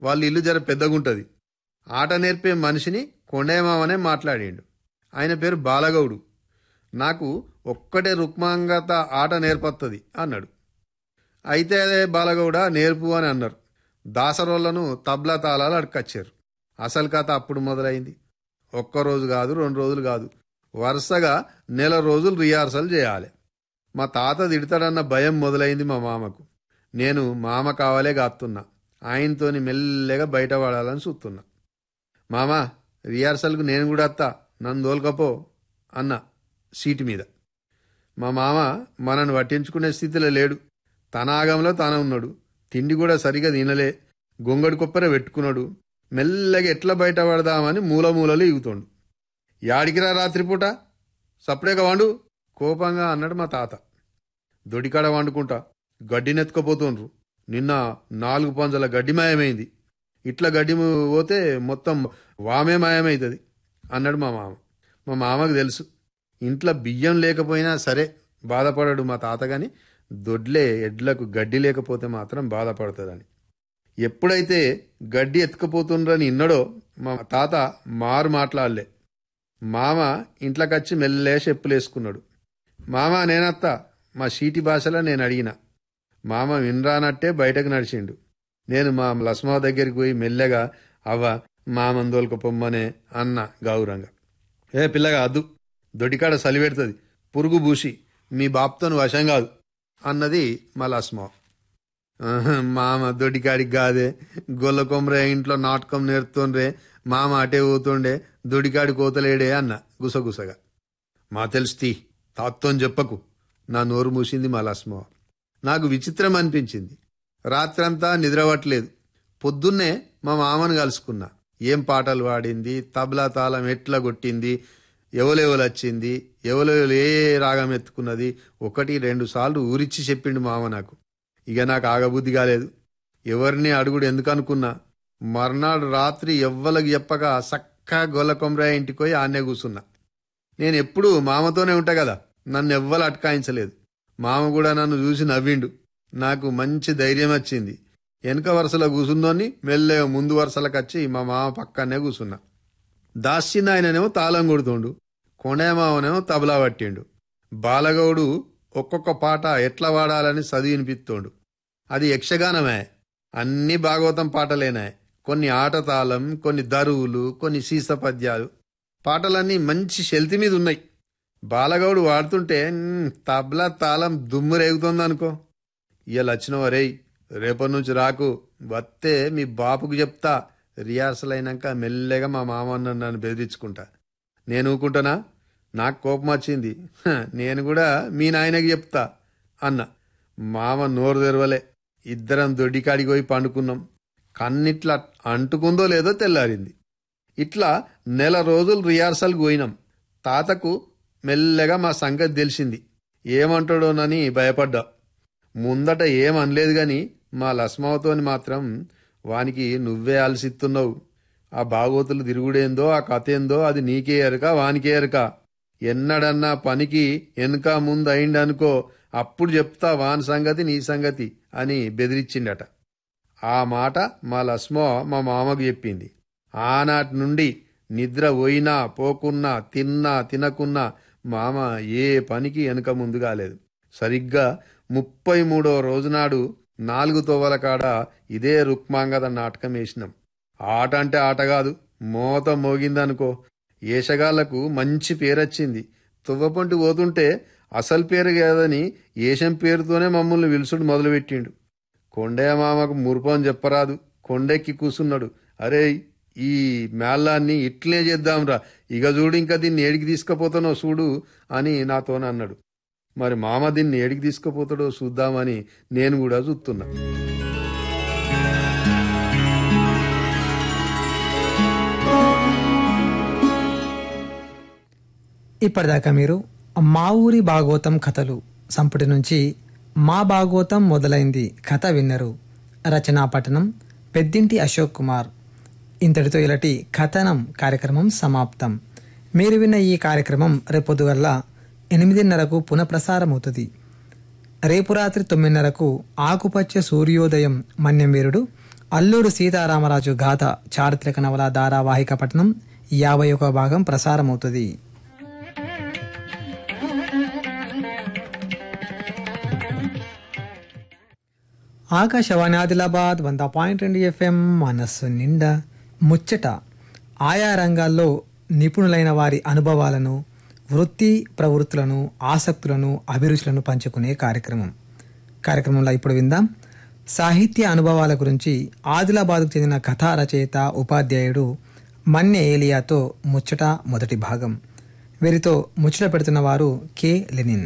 వాళ్ళ ఇల్లు జర పెద్దగుంటది ఆట నేర్పే మనిషిని కొండేమావనే మాట్లాడిండు ఆయన పేరు బాలగౌడు నాకు ఒక్కటే రుక్మాంగత ఆట నేర్పత్తది అన్నాడు అయితే అదే బాలగౌడ నేర్పు అని అన్నారు దాసరోళ్లను తబ్లా తాళాలు అడకచ్చారు అసలు కథ అప్పుడు మొదలైంది ఒక్కరోజు కాదు రెండు రోజులు కాదు వరుసగా నెల రోజులు రిహార్సల్ చేయాలి మా తాత తిడతాడన్న భయం మొదలైంది మా మామకు నేను మామ కావాలే కాస్తున్నా ఆయనతోని మెల్లగా బయట పడాలని చూస్తున్నా మామ రిహార్సల్కు నేను కూడా అత్తా నన్ను దోల్కపో అన్న సీటు మీద మా మామ మనను పట్టించుకునే స్థితిలో లేడు తన ఆగంలో తాను ఉన్నాడు తిండి కూడా సరిగా తినలే గొంగడి కొప్పర పెట్టుకున్నాడు మెల్లగా ఎట్లా బయట పడదామని మూల మూలలు ఇగుతుండు యాడికిరా రాత్రిపూట సప్పుడేగా వండు కోపంగా అన్నాడు మా తాత దొడికాడ వండుకుంటా గడ్డి నెత్తుకపోతుండ్రు నిన్న నాలుగు పంజల గడ్డి మాయమైంది ఇట్లా గడ్డి పోతే మొత్తం వామే మాయమవుతుంది అన్నాడు మా మామ మా మామకు తెలుసు ఇంట్లో బియ్యం లేకపోయినా సరే బాధపడడు మా తాత గాని దొడ్లే ఎడ్లకు గడ్డి లేకపోతే మాత్రం బాధపడుతుందని ఎప్పుడైతే గడ్డి ఎత్తుకుపోతుండ్రని ఇన్నడో మా తాత మారు మాట్లాడలే మామ ఇంట్లోకొచ్చి మెల్లే చెప్పులేసుకున్నాడు మామ నేనత్త మా సీటి భాషలో నేను అడిగిన మామ వినరానట్టే బయటకు నడిచిండు నేను మా లస్మా దగ్గరికి పోయి మెల్లగా అవ్వ మామందోలకు పొమ్మనే అన్న గౌరంగా ఏ పిల్లగా అద్దు దొడికాడ సలిపెడుతుంది పురుగు బూసి మీ బాప్తోను వశం కాదు అన్నది మా లస్మా ఆహా, మామ దొడికాడికి కాదే గొల్ల కొమ్మరే ఇంట్లో నాటకం నేర్తుండ్రే మామ అటే పోతుండే దొడికాడి కోతలేడే అన్న గుసగుసగా మా తెలుస్తీ తాత్తోని చెప్పకు నా నోరు మూసింది మా లస్మో నాకు విచిత్రం అనిపించింది రాత్రంతా నిద్రపట్టలేదు పొద్దున్నే మా మామను కలుసుకున్నా ఏం పాటలు పాడింది తబలా తాళం ఎట్లా కొట్టింది ఎవలెవలు వచ్చింది ఎవలెవలు ఏ రాగం ఎత్తుకున్నది ఒకటి రెండు సార్లు ఊరిచ్చి చెప్పిండు మామ నాకు ఇక నాకు ఆగబుద్ధి కాలేదు ఎవరిని అడుగుడు ఎందుకు అనుకున్నా మర్నాడు రాత్రి ఎవ్వలకు చెప్పక సక్కా గొల్ల కొమరాయ ఇంటికి పోయి ఆన్నే కూసున్నా నేను ఎప్పుడూ మామతోనే ఉంటా కదా నన్ను ఎవ్వరు అటకాయించలేదు మామ కూడా నన్ను చూసి నవ్విండు నాకు మంచి ధైర్యం వచ్చింది వెనక వరుసలో కూసుందోని మెల్లగా ముందు వరుసలకు వచ్చి మా మామ పక్కనే కూసున్నా దాస్చిన ఆయననేమో తాళం కొడుతుండు కొండేమావనేమో తబలా పట్టిండు బాలగౌడు ఒక్కొక్క పాట ఎట్లా వాడాలని చదివి వినిపిస్తోండు అది యక్షగానమే అన్ని భాగవతం పాటలేనాయి కొన్ని ఆట తాళం కొన్ని దరువులు కొన్ని సీస పద్యాలు పాటలన్నీ మంచి శెల్తి మీద ఉన్నాయి బాలగౌడు వాడుతుంటే "మ్, తబలా తాళం దుమ్ము రేగుతోందనుకో ఇవాళ వచ్చినవ రేయ్ రేపటి నుంచి రాకు వస్తే మీ బాపుకు చెప్తా రిహార్సల్ అయినాక మెల్లగా మా మామ నన్ను బెదిరించుకుంటా నేను ఊకుంటానా నాకు కోపం వచ్చింది "హ, నేను కూడా మీ నాయనకి చెప్తా అన్న మామ నోరు తెరవలే ఇద్దరం దొడ్డికాడికి పోయి పండుకున్నాం కన్నిట్లా అంటుకుందో లేదో తెల్లారింది ఇట్లా నెల రోజులు రిహార్సల్ పోయినాం తాతకు మెల్లగా మా సంగతి తెలిసింది ఏమంటాడోనని భయపడ్డా ముందట ఏం అనలేదు గాని మా లస్మావతోని మాత్రం వానికి నువ్వే అలసిస్తున్నావు ఆ బాగోతులు తిరుగుడేందో ఆ కథ ఏందో అది నీకే ఎరక వానికే ఎరక ఎన్నడన్నా పనికి వెనక ముందు అయిండనుకో అప్పుడు చెప్తా వాని సంగతి నీ సంగతి అని బెదిరించిండట ఆ మాట మా లస్మో మా మామకు చెప్పింది ఆనాటి నుండి నిద్ర పోయినా పోకున్నా తిన్నా తినకున్నా మామ ఏ పనికి వెనక ముందు కాలేదు సరిగ్గా ముప్పై మూడో రోజునాడు నాలుగు తోవల కాడ ఇదే రుక్మాంగద నాటకం వేసినాం ఆట అంటే ఆట కాదు మోత మోగిందనుకో ఏషగాళ్లకు మంచి పేరొచ్చింది తువ్వపంటి పోతుంటే అసలు పేరు కాదని ఏషం పేరుతోనే మమ్మల్ని విలుసుడు మొదలుపెట్టిండు కొండయ్య మామకు మురుపం చెప్పరాదు కొండెక్కి కూసున్నాడు అరే ఈ మేళాన్ని ఇట్లే చేద్దాంరా ఇక చూడు ఇంకా దీన్ని ఏడికి తీసుకుపోతానో చూడు అని నాతోనే అన్నాడు మరి మామ దీన్ని ఏడికి తీసుకుపోతాడో చూద్దామని నేను కూడా చూస్తున్నా ఇప్పటిదాకా మీరు మా ఊరి భాగవతం కథలు సంపుటి నుంచి మా భాగవతం మొదలైంది కథ విన్నరు రచనా పఠనం పెద్దింటి అశోక్ కుమార్ ఇంతటితో ఇలాంటి కథనం కార్యక్రమం సమాప్తం మీరు విన్న ఈ కార్యక్రమం రేపొద్దుగల్ల ఎనిమిదిన్నరకు పునఃప్రసారం అవుతుంది రేపు రాత్రి తొమ్మిదిన్నరకు ఆకుపచ్చ సూర్యోదయం మన్యం వీరుడు అల్లూరు సీతారామరాజు గాథ చారిత్రక నవల ధారావాహిక పఠనం యాభై ఒక భాగం ప్రసారమవుతుంది ఆకాశవాణి ఆదిలాబాద్ వంద పాయింట్ రెండు ఎఫ్ఎం మనస్సు నిండా ముచ్చట ఆయా రంగాల్లో నిపుణులైన వారి అనుభవాలను వృత్తి ప్రవృత్తులను ఆసక్తులను అభిరుచులను పంచుకునే కార్యక్రమం కార్యక్రమంలో ఇప్పుడు విందాం సాహిత్య అనుభవాల గురించి ఆదిలాబాద్కు చెందిన కథా రచయిత ఉపాధ్యాయుడు మన్నె ఏలియాతో ముచ్చట మొదటి భాగం వీరితో ముచ్చట పెడుతున్న వారు కె లెనిన్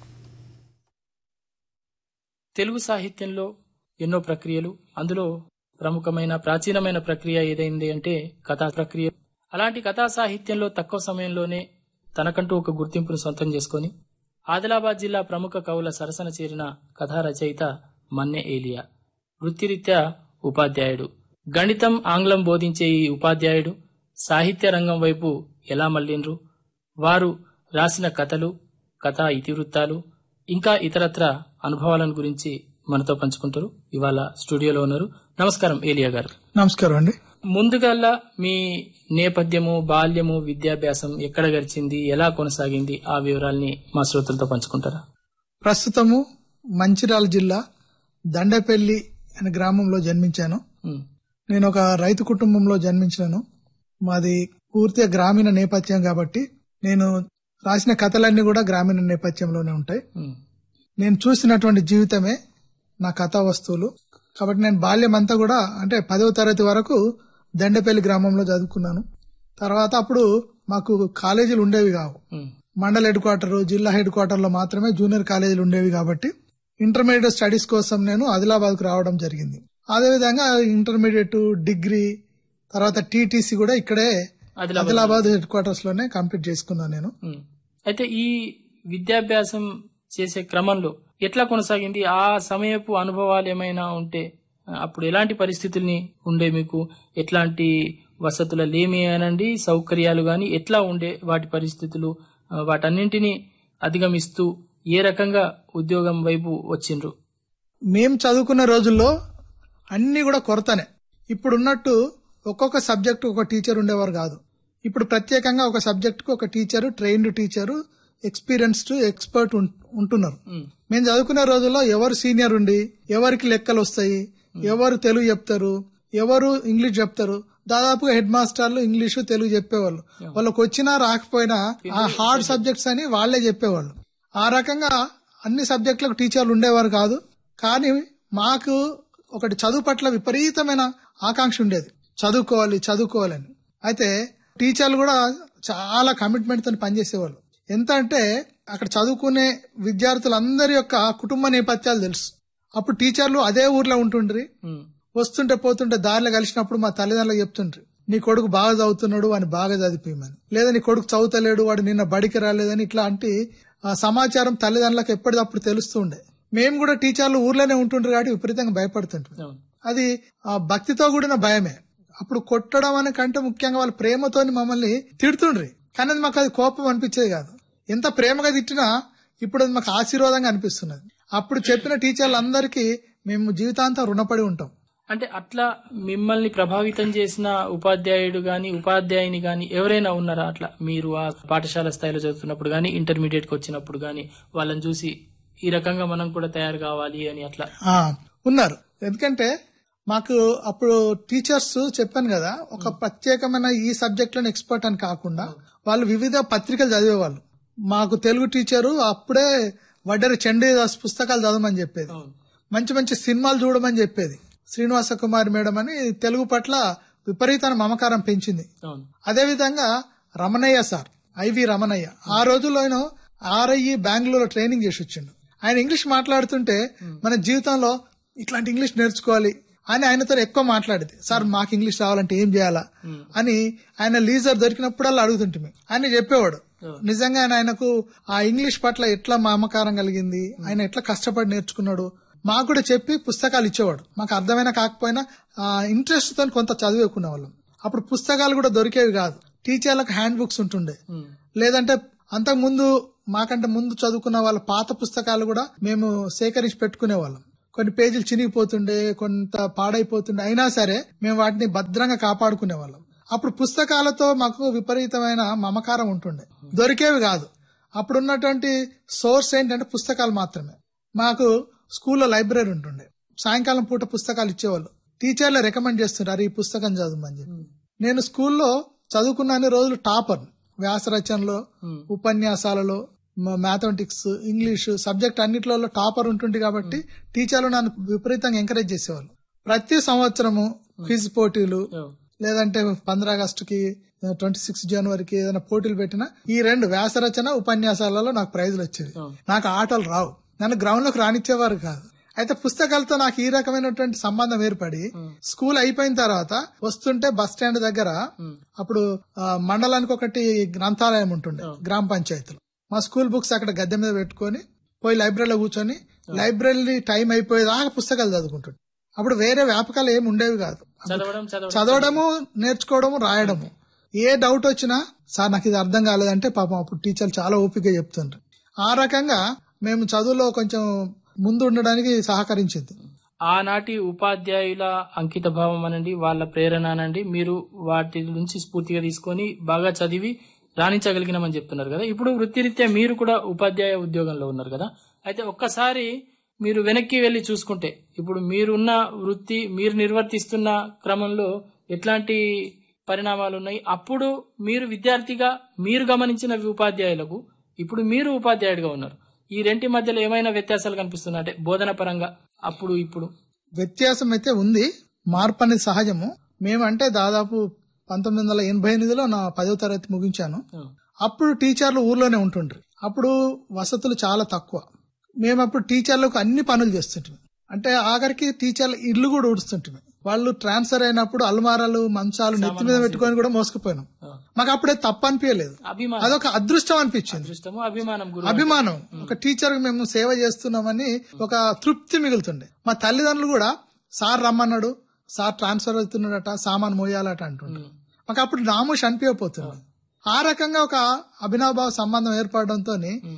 తెలుగు సాహిత్యంలో ఎన్నో ప్రక్రియలు అందులో ప్రముఖమైన ప్రాచీనమైన ప్రక్రియ ఏదైంది అంటే కథా ప్రక్రియ అలాంటి కథా సాహిత్యంలో తక్కువ సమయంలోనే తనకంటూ ఒక గుర్తింపును సొంతం చేసుకొని ఆదిలాబాద్ జిల్లా ప్రముఖ కవుల సరసన చేరిన కథా రచయిత మన్నె ఏలియా వృత్తిరీత్యా ఉపాధ్యాయుడు గణితం ఆంగ్లం బోధించే ఈ ఉపాధ్యాయుడు సాహిత్య రంగం వైపు ఎలా మళ్ళిండ్రు వారు రాసిన కథలు కథా ఇతివృత్తాలు ఇంకా ఇతరత్ర అనుభవాలను గురించి మనతో పంచుకుంటారు ఇవాళ స్టూడియోలో ఉన్నారు నమస్కారం ఏలియా గారు నమస్కారం అండి ముందుగల్లా మీ నేపథ్యము బాల్యము విద్యాభ్యాసం ఎక్కడ గడిచింది ఎలా కొనసాగింది ఆ వివరాల్ని మా శ్రోతలతో పంచుకుంటారా ప్రస్తుతము మంచిర్యాల జిల్లా దండపల్లి అనే గ్రామంలో జన్మించాను ఉమ్, నేను ఒక రైతు కుటుంబంలో జన్మించాను మాది పూర్తిగా గ్రామీణ నేపథ్యం కాబట్టి నేను రాసిన కథలన్నీ కూడా గ్రామీణ నేపథ్యంలోనే ఉంటాయి ఉమ్, నేను చూసినటువంటి జీవితమే నా కథా వస్తువులు కాబట్టి నేను బాల్యం అంతా కూడా అంటే పదవ తరగతి వరకు దండపల్లి గ్రామంలో చదువుకున్నాను తర్వాత అప్పుడు మాకు కాలేజీలు ఉండేవి కావు ఉమ్, మండల హెడ్ క్వార్టర్ జిల్లా హెడ్ క్వార్టర్ లో మాత్రమే జూనియర్ కాలేజీలు ఉండేవి కాబట్టి ఇంటర్మీడియట్ స్టడీస్ కోసం నేను ఆదిలాబాద్ కు రావడం జరిగింది అదేవిధంగా ఇంటర్మీడియట్ డిగ్రీ తర్వాత టీటీసీ కూడా ఇక్కడే ఆదిలాబాద్. ఆదిలాబాద్ హెడ్ క్వార్టర్స్ లోనే కంప్లీట్ చేసుకున్నాను నేను ఉమ్. అయితే ఈ విద్యాభ్యాసం చేసే క్రమంలో ఎట్లా కొనసాగింది ఆ సమయపు అనుభవాలు ఏమైనా ఉంటే ఆ, అప్పుడు ఎలాంటి పరిస్థితుల్ని ఉండే మీకు ఎట్లాంటి వసతుల లేమి అనండి సౌకర్యాలు గాని ఎట్లా ఉండే వాటి పరిస్థితులు ఆ, వాటన్నింటినీ అధిగమిస్తూ ఏ రకంగా ఉద్యోగం వైపు వచ్చిండ్రు మేం చదువుకున్న రోజుల్లో అన్ని కూడా కొరతనే ఇప్పుడు ఉన్నట్టు ఒక్కొక్క సబ్జెక్ట్ ఒక టీచర్ ఉండేవారు కాదు ఇప్పుడు ప్రత్యేకంగా ఒక సబ్జెక్ట్ కు ఒక teacher trained teacher experienced expert ఉంటున్నారు ఉమ్, మేము చదువుకునే రోజుల్లో ఎవరు సీనియర్ ఉండి ఎవరికి లెక్కలు వస్తాయి ఎవరు తెలుగు చెప్తారు ఎవరు ఇంగ్లీష్ చెప్తారు దాదాపుగా హెడ్ మాస్టర్లు ఇంగ్లీషు తెలుగు చెప్పేవాళ్ళు వాళ్ళకి వచ్చినా రాకపోయినా ఆ హార్డ్ సబ్జెక్ట్స్ అని వాళ్లే చెప్పేవాళ్ళు ఆ రకంగా అన్ని సబ్జెక్టులకు టీచర్లు ఉండేవారు కాదు కానీ మాకు ఒకటి చదువు పట్ల విపరీతమైన ఆకాంక్ష ఉండేది చదువుకోవాలి చదువుకోవాలని అయితే టీచర్లు కూడా చాలా కమిట్మెంట్ తో పనిచేసేవాళ్ళు ఎంత అంటే అక్కడ చదువుకునే విద్యార్థులందరి యొక్క కుటుంబ నేపథ్యాలు తెలుసు అప్పుడు టీచర్లు అదే ఊర్లో ఉంటుండ్రి ఉమ్, వస్తుంటే పోతుంటే దారిలో కలిసినప్పుడు మా తల్లిదండ్రులకు చెప్తుండ్రి నీ కొడుకు బాగా చదువుతున్నాడు వాడిని బాగా చదివిపోయమని లేదా నీ కొడుకు చదువుతలేడు వాడు నిన్న బడికి రాలేదని ఇట్లాంటి ఆ, సమాచారం తల్లిదండ్రులకు ఎప్పటికప్పుడు తెలుస్తూ ఉండే మేము కూడా టీచర్లు ఊర్లోనే ఉంటుండ్రు కాబట్టి విపరీతంగా భయపడుతుంటాం అవును. అది ఆ భక్తితో కూడిన భయమే అప్పుడు కొట్టడం అనే కంటే ముఖ్యంగా వాళ్ళ ప్రేమతోని మమ్మల్ని తిడుతుండ్రి కానీ అది మాకు అది కోపం అనిపించేది కాదు ఎంత ప్రేమగా తిట్టినా ఇప్పుడు అది మాకు ఆశీర్వాదంగా అనిపిస్తున్నది అప్పుడు చెప్పిన టీచర్లు అందరికీ మేము జీవితాంతం రుణపడి ఉంటాం అంటే అట్లా మిమ్మల్ని ప్రభావితం చేసిన ఉపాధ్యాయుడు గాని ఉపాధ్యాయుని గాని ఎవరైనా ఉన్నారా అట్లా మీరు ఆ పాఠశాల స్థాయిలో చదువుతున్నప్పుడు గాని ఇంటర్మీడియట్ కి వచ్చినప్పుడు గాని వాళ్ళని చూసి ఈ రకంగా మనం కూడా తయారు కావాలి అని అట్లా ఆ ఉన్నారు ఎందుకంటే మాకు అప్పుడు టీచర్స్ చెప్పాను కదా ఒక ప్రత్యేకమైన ఈ సబ్జెక్ట్ లోని ఎక్స్పర్ట్ అని కాకుండా వాళ్ళు వివిధ పత్రికలు చదివేవాళ్ళు మాకు తెలుగు టీచరు అప్పుడే వడ్డరి చండీదాస్ పుస్తకాలు చదవమని చెప్పేది అవును. మంచి మంచి సినిమాలు చూడమని చెప్పేది శ్రీనివాస కుమార్ మేడం అని తెలుగు పట్ల విపరీతమైన మమకారం పెంచింది అవును అదేవిధంగా రమణయ్య సార్ ఐవి రమణయ్య ఆ రోజుల్లో ఆయన ఆర్ఐఈ బెంగళూరులో ట్రైనింగ్ చేసి వచ్చిండు ఆయన ఇంగ్లీష్ మాట్లాడుతుంటే మన జీవితంలో ఇట్లాంటి ఇంగ్లీష్ నేర్చుకోవాలి అని ఆయనతో ఎక్కువ మాట్లాడేది సార్ మాకు ఇంగ్లీష్ రావాలంటే ఏం చేయాలా అని ఆయన లీజర్ దొరికినప్పుడల్లా అడుగుతుంటే ఆయన చెప్పేవాడు నిజంగా ఆయన ఆయనకు ఆ ఇంగ్లీష్ పట్ల ఎట్లా మమకారం కలిగింది ఆయన ఎట్లా కష్టపడి నేర్చుకున్నాడు మాకు కూడా చెప్పి పుస్తకాలు ఇచ్చేవాడు మాకు అర్థమైనా కాకపోయినా ఇంట్రెస్ట్ తో కొంత చదివేకునే వాళ్ళం అప్పుడు పుస్తకాలు కూడా దొరికేవి కాదు టీచర్లకు హ్యాండ్ బుక్స్ ఉంటుండే లేదంటే అంతకు ముందు మాకంటే ముందు చదువుకున్న వాళ్ళ పాత పుస్తకాలు కూడా మేము సేకరించి పెట్టుకునే వాళ్ళం కొన్ని పేజీలు చినిగిపోతుండే కొంత పాడైపోతుండే అయినా సరే మేము వాటిని భద్రంగా కాపాడుకునే వాళ్ళం అప్పుడు పుస్తకాలతో మాకు విపరీతమైన మమకారం ఉంటుండే దొరికేవి కాదు అప్పుడు ఉన్నటువంటి సోర్స్ ఏంటంటే పుస్తకాలు మాత్రమే మాకు స్కూల్లో లైబ్రరీ ఉంటుండే సాయంకాలం పూట పుస్తకాలు ఇచ్చేవాళ్ళు టీచర్లు రికమెండ్ చేస్తుంటారు ఈ పుస్తకం చదవమని చెప్పి నేను స్కూల్లో చదువుకున్న అన్ని రోజులు టాపర్ వ్యాస రచనలో ఉపన్యాసాలలో మ్యాథమెటిక్స్ ఇంగ్లీష్ సబ్జెక్ట్ అన్నిట్లలో టాపర్ ఉంటుంది కాబట్టి టీచర్లు నన్ను విపరీతంగా ఎంకరేజ్ చేసేవాళ్ళు ప్రతి సంవత్సరము క్విజ్ పోటీలు లేదంటే పంద్రా ఆగస్టుకి ట్వంటీ సిక్స్ జనవరికి ఏదైనా పోటీలు పెట్టినా ఈ రెండు వ్యాస రచన ఉపన్యాసాలలో నాకు ప్రైజులు వచ్చేవి నాకు ఆటలు రావు నన్ను గ్రౌండ్ లోకి రానిచ్చేవారు కాదు అయితే పుస్తకాలతో నాకు ఈ రకమైనటువంటి సంబంధం ఏర్పడి స్కూల్ అయిపోయిన తర్వాత వస్తుంటే బస్ స్టాండ్ దగ్గర అప్పుడు ఆ, మండలానికి ఒకటి గ్రంథాలయం ఉంటుండే గ్రామ పంచాయతీలో మా స్కూల్ బుక్స్ అక్కడ గద్దె మీద పెట్టుకొని పోయి లైబ్రరీలో కూర్చొని లైబ్రరీ టైం అయిపోయేదాకా పుస్తకాలు చదువుకుంటుండే అప్పుడు వేరే వ్యాపకాలు ఏమి ఉండేవి కాదు చదవడం చదవడం చదవడము నేర్చుకోవడము రాయడము ఏ డౌట్ వచ్చినా సార్ నాకు ఇది అర్థం కాలేదంటే పాపం అప్పుడు టీచర్లు చాలా ఓపికగా చెప్తుండ్రు ఆ రకంగా మేము చదువులో కొంచెం ముందు ఉండడానికి సహకరించింది ఆనాటి ఉపాధ్యాయుల అంకిత భావం అనండి వాళ్ళ ప్రేరణ అనండి మీరు వాటి నుంచి స్ఫూర్తిగా తీసుకొని బాగా చదివి రాణించగలిగినామని చెప్తున్నారు కదా ఇప్పుడు వృత్తిరీత్యా మీరు కూడా ఉపాధ్యాయ ఉద్యోగంలో ఉన్నారు కదా అయితే ఒక్కసారి మీరు వెనక్కి వెళ్లి చూసుకుంటే ఇప్పుడు మీరున్న వృత్తి మీరు నిర్వర్తిస్తున్న క్రమంలో ఎట్లాంటి పరిణామాలు ఉన్నాయి అప్పుడు మీరు విద్యార్థిగా మీరు గమనించిన ఉపాధ్యాయులకు ఇప్పుడు మీరు ఉపాధ్యాయుడిగా ఉన్నారు ఈ రెంటి మధ్యలో ఏమైనా వ్యత్యాసాలు కనిపిస్తున్నాయి అంటే బోధన పరంగా అప్పుడు ఇప్పుడు వ్యత్యాసం అయితే ఉంది మార్పు అనేది సహజము మేమంటే దాదాపు పంతొమ్మిది వందల ఎనభై ఎనిమిదిలో నా పదవ తరగతి ముగించాను అప్పుడు టీచర్లు ఊర్లోనే ఉంటుండ్రు అప్పుడు వసతులు చాలా తక్కువ మేము అప్పుడు టీచర్లకు అన్ని పనులు చేస్తుంటాం అంటే ఆఖరికి టీచర్ల ఇల్లు కూడా ఊడుస్తుంటాం వాళ్ళు ట్రాన్స్ఫర్ అయినప్పుడు అల్మారాలు మంచాలు నెత్తి మీద పెట్టుకొని కూడా మోసుకుపోయినాం మాకు అప్పుడే తప్పు అనిపించలేదు అభిమానం అదొక అదృష్టం అనిపించింది అదృష్టము అభిమానం గురు అభిమానం ఒక టీచర్ మేము సేవ చేస్తున్నామని ఒక తృప్తి మిగులుతుండే మా తల్లిదండ్రులు కూడా సార్ రమ్మన్నాడు సార్ ట్రాన్స్ఫర్ అవుతున్నాడట సామాన్ మోయాలట అంటుండే మాకు అప్పుడు నామూష్ అనిపించకపోతుంది ఆ రకంగా ఒక అభినవభావ సంబంధం ఏర్పడడంతో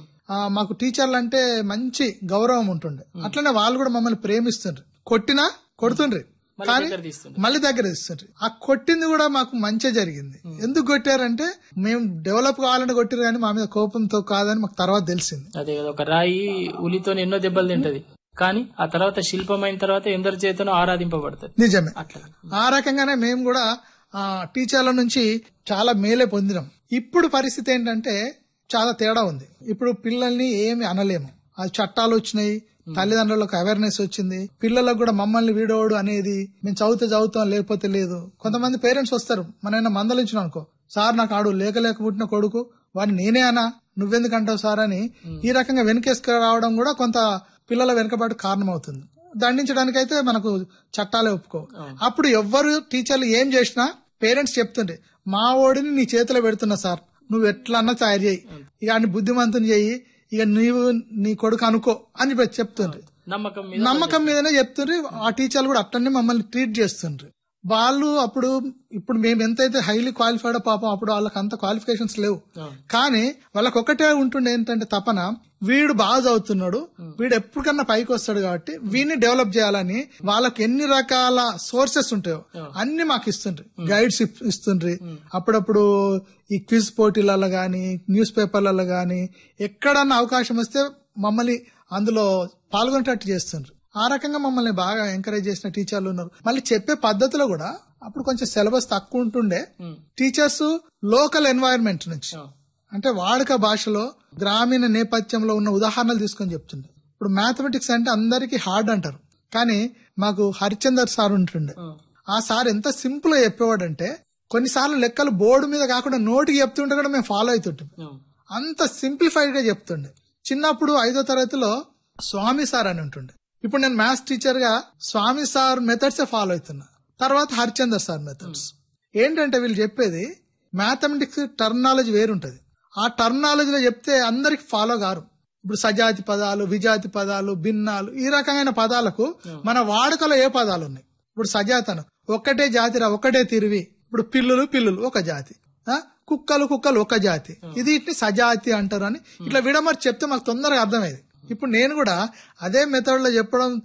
మాకు టీచర్లు అంటే మంచి గౌరవం ఉంటుండే అట్లనే వాళ్ళు కూడా మమ్మల్ని ప్రేమిస్తుండ్రు కొట్టినా కొడుతుండ్రి కానీ దగ్గర తీస్తుంది మళ్ళీ దగ్గర ఇస్తారు ఆ కొట్టింది కూడా మాకు మంచి జరిగింది ఎందుకు కొట్టారంటే మేము డెవలప్ కావాలని కొట్టారు కానీ మా మీద కోపంతో కాదని మాకు తర్వాత తెలిసింది అదే కదా ఒక రాయి ఉలితో ఎన్నో దెబ్బలు తింటది కానీ ఆ తర్వాత శిల్పం అయిన తర్వాత ఎందరి చేతనో ఆరాధింపబడుతుంది నిజమే అట్లా ఆ రకంగానే మేము కూడా ఆ టీచర్ల నుంచి చాలా మేలే పొందినాం ఇప్పుడు పరిస్థితి ఏంటంటే చాలా తేడా ఉంది ఇప్పుడు పిల్లల్ని ఏమి అనలేము ఆ చట్టాలు వచ్చినాయి తల్లిదండ్రులకు అవేర్నెస్ వచ్చింది పిల్లలకు కూడా మమ్మల్ని వీడోడు అనేది మేము చదివితే చదువుతాం లేకపోతే లేదు కొంతమంది పేరెంట్స్ వస్తారు మన మందలించిన అనుకో సార్ నాకు ఆడు లేక లేక పుట్టిన కొడుకు వాడిని నేనే అనా నువ్వెందుకు అంటావు సార్ అని ఈ రకంగా వెనకేసుకు రావడం కూడా కొంత పిల్లల వెనుకబాటు కారణమవుతుంది దండించడానికైతే మనకు చట్టాలే ఒప్పుకో అప్పుడు ఎవ్వరు టీచర్లు ఏం చేసినా పేరెంట్స్ చెప్తుండే మా ఓడిని నీ చేతిలో పెడుతున్నా సార్ నువ్వు ఎట్లన్నా తయారు చేయి ఇక ఆయన బుద్ధిమంతుని చెయ్యి ఇక నీవు నీ కొడుకు అనుకో అని చెప్తుండ్రి నమ్మకం మీద నమ్మకం మీదనే చెప్తుండ్రి ఆ టీచర్లు కూడా అట్లనే మమ్మల్ని ట్రీట్ చేస్తుండ్రి వాళ్ళు అప్పుడు ఇప్పుడు మేము ఎంతైతే హైలీ క్వాలిఫైడ్ పాపం అప్పుడు వాళ్ళకి అంత క్వాలిఫికేషన్స్ లేవు కానీ వాళ్ళకి ఒకటే ఉంటుండే ఏంటంటే తపన వీడు బాగా చదువుతున్నాడు వీడు ఎప్పటికన్నా పైకి వస్తాడు కాబట్టి వీడిని డెవలప్ చేయాలని వాళ్ళకి ఎన్ని రకాల సోర్సెస్ ఉంటాయో అన్ని మాకు ఇస్తుండ్రి గైడ్స్ ఇప్- ఇస్తుండ్రి అప్పుడప్పుడు ఈ క్విజ్ పోటీలలో గాని న్యూస్ పేపర్లలో గాని ఎక్కడన్నా అవకాశం వస్తే మమ్మల్ని అందులో పాల్గొనేటట్టు చేస్తుండ్రు ఆ రకంగా మమ్మల్ని బాగా ఎంకరేజ్ చేసిన టీచర్లు ఉన్నారు మళ్ళీ చెప్పే పద్ధతిలో కూడా అప్పుడు కొంచెం సిలబస్ తక్కువ ఉంటుండే టీచర్స్ లోకల్ ఎన్వైరన్మెంట్ నుంచి అంటే వాడుక భాషలో గ్రామీణ నేపథ్యంలో ఉన్న ఉదాహరణలు తీసుకొని చెప్తుండే ఇప్పుడు మ్యాథమెటిక్స్ అంటే అందరికీ హార్డ్ అంటారు కానీ మాకు హరిచందర్ సార్ ఉంటుండే ఆ సార్ ఎంత సింపుల్ గా చెప్పేవాడంటే కొన్నిసార్లు లెక్కలు బోర్డు మీద కాకుండా నోటికి చెప్తుంటే కూడా మేము ఫాలో అవుతుంటాం అంత సింప్లిఫైడ్ గా చెప్తుండే చిన్నప్పుడు ఐదో తరగతిలో స్వామి సార్ అని ఉంటుండే ఇప్పుడు నేను మ్యాథ్స్ టీచర్ గా స్వామి సార్ మెథడ్స్ ఫాలో అవుతున్నా తర్వాత హరిచందర్ సార్ మెథడ్స్ ఏంటంటే వీళ్ళు చెప్పేది మ్యాథమెటిక్స్ టర్మినాలజీ వేరుంటది ఆ టర్మినాలజీలో చెప్తే అందరికి ఫాలో కారు ఇప్పుడు సజాతి పదాలు విజాతి పదాలు భిన్నాలు ఈ రకమైన పదాలకు మన వాడుకలో ఏ పదాలు ఉన్నాయి ఇప్పుడు సజాతను ఒక్కటే జాతిరా ఒక్కటే తిరివి ఇప్పుడు పిల్లులు పిల్లులు ఒక జాతి ఆ? కుక్కలు కుక్కలు ఒక జాతి ఇది ఇట్ని సజాతి అంటారు అని ఇట్లా విడమర్చి చెప్తే మాకు తొందరగా అర్థమైంది ఇప్పుడు నేను కూడా అదే మెథడ్ లో చెప్పడంతో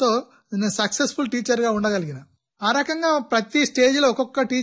నేను సక్సెస్ఫుల్ టీచర్ గా ఉండగలిగిన ఆ రకంగా ప్రతి స్టేజ్ లో ఒక్కొక్క టీచర్